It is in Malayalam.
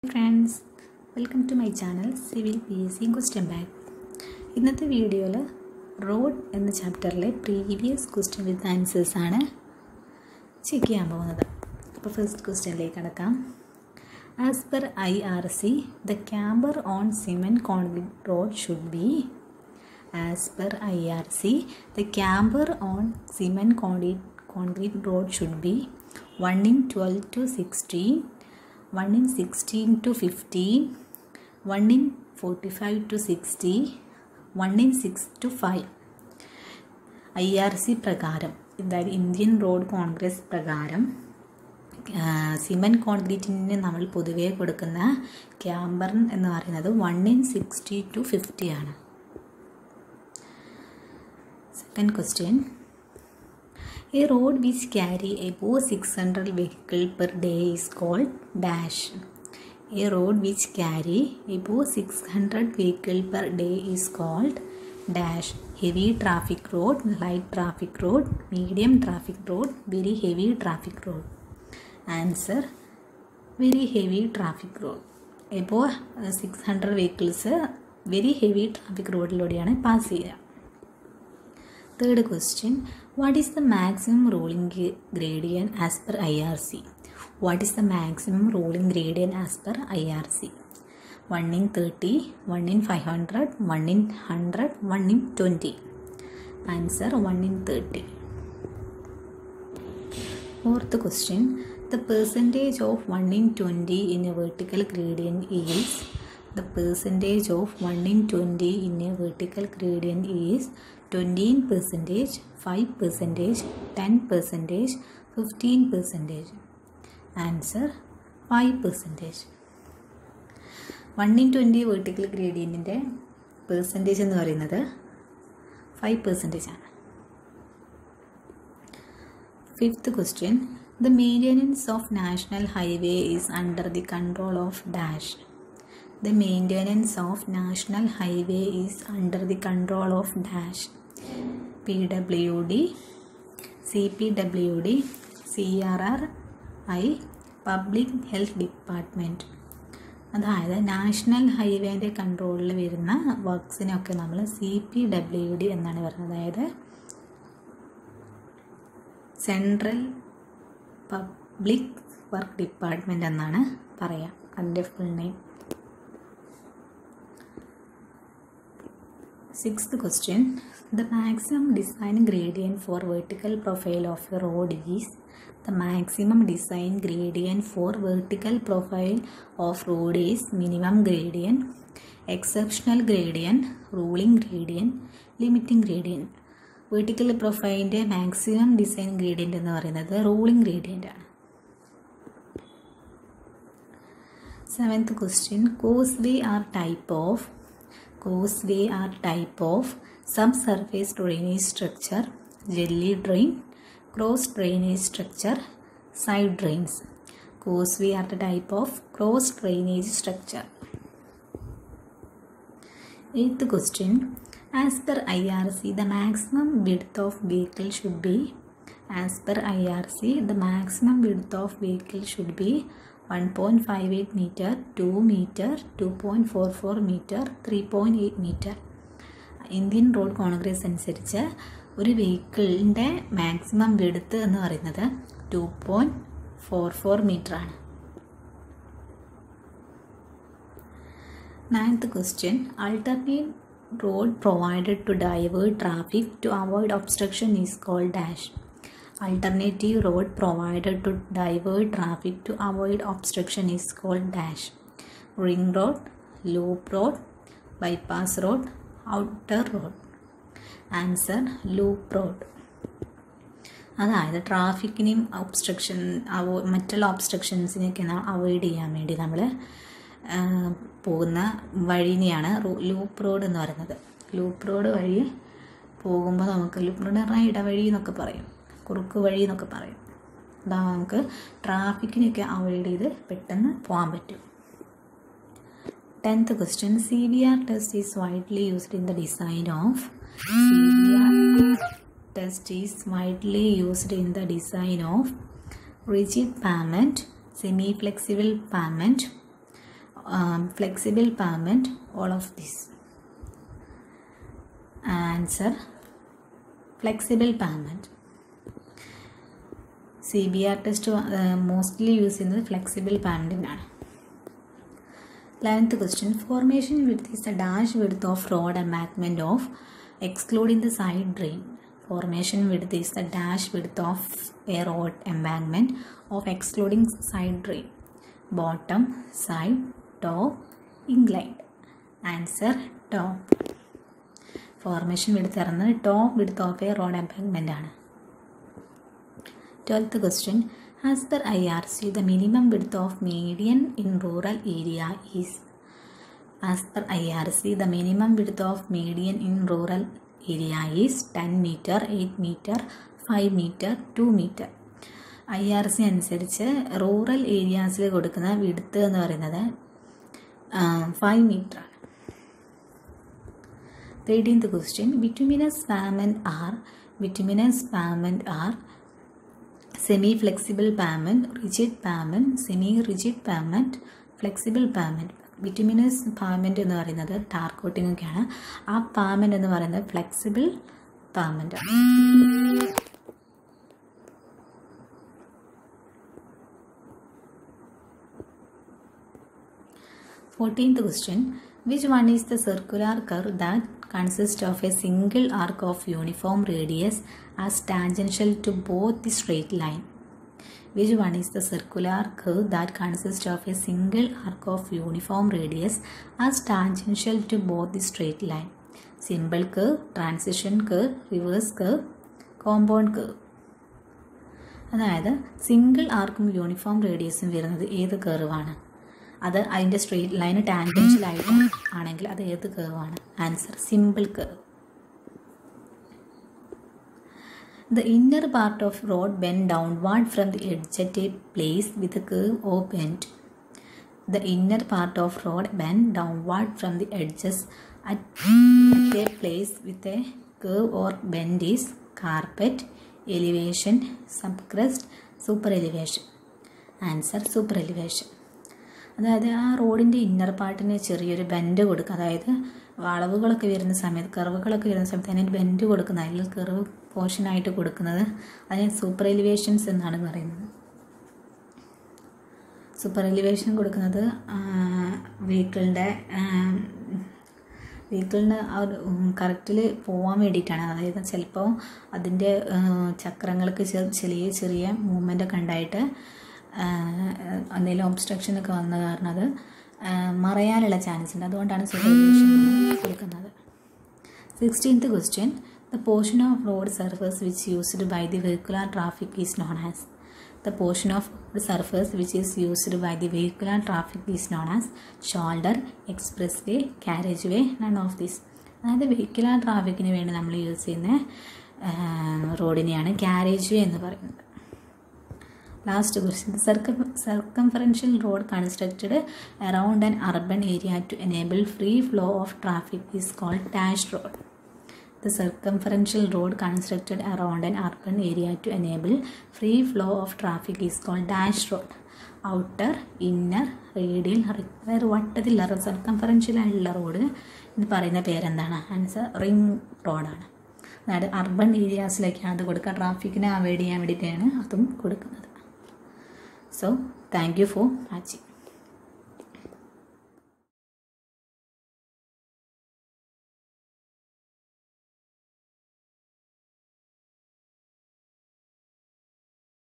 Friends welcome to my channel civil P S C question bank ഇന്നത്തെ വീഡിയോയിൽ റോഡ് എന്ന ചാപ്റ്ററിലെ പ്രീവിയസ് ക്വസ്റ്റ്യൻ വിത്ത് ആൻസേഴ്സ് ആണ് ചെക്ക് ചെയ്യാൻ പോകുന്നത് അപ്പോൾ ഫസ്റ്റ് ക്വസ്റ്റ്യനിലേക്ക് കടക്കാം as per I R C the camber on cement concrete road should be as per I R C the camber on cement concrete concrete road should be one in twelve to sixteen one in sixteen to fifteen one in forty five to sixty one in six to five I R C പ്രകാരം അതായത് ഇന്ത്യൻ റോഡ് കോൺഗ്രസ് പ്രകാരം സിമെൻറ്റ് കോൺക്രീറ്റിന് നമ്മൾ പൊതുവേ കൊടുക്കുന്ന ക്യാമ്പർ എന്ന് പറയുന്നത് one in sixty to fifty ആണ് second question A road which carry above 600 vehicle per day is called dash. A road which carry above 600 vehicle per day is called dash. Heavy traffic road, light traffic road, medium traffic road, very heavy traffic road. Answer very heavy traffic road. Above uh, 600 vehicles very heavy traffic റോഡിലൂടെയാണ് പാസ് ചെയ്യുക third question what is the maximum ruling gradient as per I R C what is the maximum ruling gradient as per I R C one in thirty one in five hundred one in hundred one in twenty answer one in thirty fourth question the percentage of one in twenty in a vertical gradient is the percentage of 1 in 20 in a vertical gradient is 20 percentage 5 percentage 10 percentage 15 percentage answer 5 percentage 1 in 20 vertical gradientൻ്റെ പെർസെൻറ്റേജ് എന്ന് പറയുന്നത് ഫൈവ് പെർസെൻറ്റേജ് ആണ് fifth question the maintenance of national highway is under the control of dash The maintenance of national highway is under the control of dash PWD, CPWD, CRRI, Public Health Department. അതായത് നാഷണൽ ഹൈവേൻ്റെ കൺട്രോളിൽ വരുന്ന വർക്ക്സിനൊക്കെ നമ്മൾ സി പി ഡബ്ല്യു ഡി എന്നാണ് പറയുന്നത് അതായത് സെൻട്രൽ പബ്ലിക് വർക്ക് ഡിപ്പാർട്ട്മെൻറ്റ് എന്നാണ് പറയുക അതിൻ്റെ full name Sixth question The maximum design gradient for vertical profile of a road is the maximum design gradient for vertical profile of road is minimum gradient, exceptional gradient, ruling gradient, limiting gradient. Vertical പ്രൊഫൈലിൻ്റെ മാക്സിമം ഡിസൈൻ ഗ്രേഡിയൻ്റ് എന്ന് പറയുന്നത് റൂളിംഗ് ഗ്രേഡിയൻ്റ് ആണ് seventh question causeway are type of causeway are type of subsurface drainage structure, jelly drain, cross drainage structure, side drains. Causeway are the type of cross drainage structure. Eighth question. As per IRC, the maximum width of vehicle should be as per IRC, the maximum width of vehicle should be 1.58 meter, 2 meter, 2.44 meter, 3.8 meter. Indian road congress അനുസരിച്ച് ഒരു വെഹിക്കിളിൻ്റെ മാക്സിമം വെടുത്ത് എന്ന് പറയുന്നത് two point four four metre ആണ് ninth question alternate road provided to divert traffic to avoid obstruction is called dash alternative road provided to divert traffic to avoid obstruction is called dash ring road loop road bypass road outer road answer loop road അതായത് ട്രാഫിക്കിനെയും ഒബ്സ്ട്രക്ഷൻ അവോ മറ്റുള്ള ഒബ്സ്ട്രക്ഷൻസിനെയൊക്കെ അവോയ്ഡ് ചെയ്യാൻ വേണ്ടി നമ്മൾ പോകുന്ന വഴിനെയാണ് ലൂപ്പ് റോഡ് എന്ന് പറയുന്നത് ലൂപ്പ് റോഡ് വഴി പോകുമ്പോൾ നമുക്ക് ലൂപ്പ് റോഡ് പറഞ്ഞാൽ ഇടവഴി എന്നൊക്കെ പറയും കുറുക്ക് വഴി എന്നൊക്കെ പറയും അതാ നമുക്ക് ട്രാഫിക്കിനൊക്കെ അവോയ്ഡ് ചെയ്ത് പെട്ടെന്ന് പോകാൻ പറ്റും tenth question C B R test is widely used in the design of C B R test is widely used in the design of rigid pavement semi flexible pavement flexible pavement all of this answer flexible pavement C B R test mostly use ചെയ്യുന്നത് ഫ്ലെക്സിബിൾ പാവ്മെൻറ്റിനാണ് eleventh question formation width is the dash width of road embankment of excluding the side drain formation width is the dash width of a road embankment of excluding side drain bottom side top inclined answer top formation width പറയുന്നത് top width of a road embankment ആണ് twelfth question as per I R C the minimum width of median in rural area is as per I R C the minimum width of median in rural area is ten metre eight metre five metre two metre I R C അനുസരിച്ച് റൂറൽ ഏരിയാസിൽ കൊടുക്കുന്ന വിടുത്ത് എന്ന് പറയുന്നത് ഫൈവ് മീറ്റർ ആണ് thirteenth question bituminous pavement are bituminous pavement are semi flexible pavement rigid pavement semi rigid pavement flexible pavement bituminous pavement എന്ന് പറയുന്നത് ടാർ കോട്ടിംഗ് ഒക്കെയാണ് ആ പാമെൻ്റ് എന്ന് പറയുന്നത് ഫ്ലെക്സിബിൾ പാമെൻ്റ് ആണ് fourteenth question which one is the circular curve that consist of a single arc of uniform radius as tangential to both the straight line which one is the circular curve that consists of a single arc of uniform radius as tangential to both the straight line simple curve transition curve reverse curve compound curve അതായത് സിംഗിൾ ആർക്കും യൂണിഫോം റേഡിയസും വരുന്നത് ഏത് കർവാണ് അത് അതിൻ്റെ സ്ട്രെയിറ്റ് ലൈന് ടാൻജൻഷ്യൽ ആയിട്ട് ആണെങ്കിൽ അത് ഏത് കർവാണ് answer simple curve The inner part of rod bend downward from the edge at a place with a curve or bend. The inner part of rod bend downward from the edges at, at a place with a curve or bend is carpet, elevation, subcrust, super elevation. ആൻസർ സൂപ്പർ എലിവേഷൻ അതായത് ആ റോഡിൻ്റെ ഇന്നർ പാർട്ടിന് ചെറിയൊരു ബെൻഡ് കൊടുക്കുക അതായത് വളവുകളൊക്കെ വരുന്ന സമയത്ത് കർവുകളൊക്കെ വരുന്ന സമയത്ത് അതിന് ബെൻഡ് കൊടുക്കുന്ന അതിൽ കർവ് പോർഷനായിട്ട് കൊടുക്കുന്നത് അതിനെ സൂപ്പർ എലിവേഷൻസ് എന്നാണ് പറയുന്നത് സൂപ്പർ എലിവേഷൻ കൊടുക്കുന്നത് വെഹിക്കിളിൻ്റെ വെഹിക്കിളിന് ആ ഒരു കറക്റ്റിൽ പോകാൻ വേണ്ടിയിട്ടാണ് അതായത് ചിലപ്പോൾ അതിൻ്റെ ചക്രങ്ങൾക്ക് ചെറിയ ചെറിയ മൂവ്മെൻ്റ് ഒക്കെ ഉണ്ടായിട്ട് എന്തെങ്കിലും ഒബ്സ്ട്രക്ഷനൊക്കെ വന്ന കാരണം അത് മറയാനുള്ള ചാൻസ് ഉണ്ട് അതുകൊണ്ടാണ് സൂപ്പർ എലിവേഷൻ കൊടുക്കുന്നത് sixteenth question The portion of road surface which used by the vehicular traffic is known as the portion of the surface which is used by the vehicular traffic is known as shoulder, expressway, carriageway, none of this. അതായത് വെഹിക്കുലർ ട്രാഫിക്കിന് വേണ്ടി നമ്മൾ യൂസ് ചെയ്യുന്ന റോഡിനെയാണ് ക്യാരേജ് വേ എന്ന് പറയുന്നത് last question circum circumferential road constructed around an urban area to enable free flow of traffic is called dash road the circumferential road constructed around an urban area to enable free flow of traffic is called dash road outer inner radial അതായത് വട്ടത്തിലുള്ള സർക്കംഫറൻഷ്യൽ ആയിട്ടുള്ള റോഡ് എന്ന് പറയുന്ന പേരെന്താണ് ആൻസർ റിംഗ് റോഡാണ് അതായത് അർബൻ ഏരിയാസിലേക്കാണ് അത് കൊടുക്കുക ട്രാഫിക്കിനെ അവോയ്ഡ് ചെയ്യാൻ വേണ്ടിയിട്ടാണ് അതും കൊടുക്കുന്നത് so thank you for watching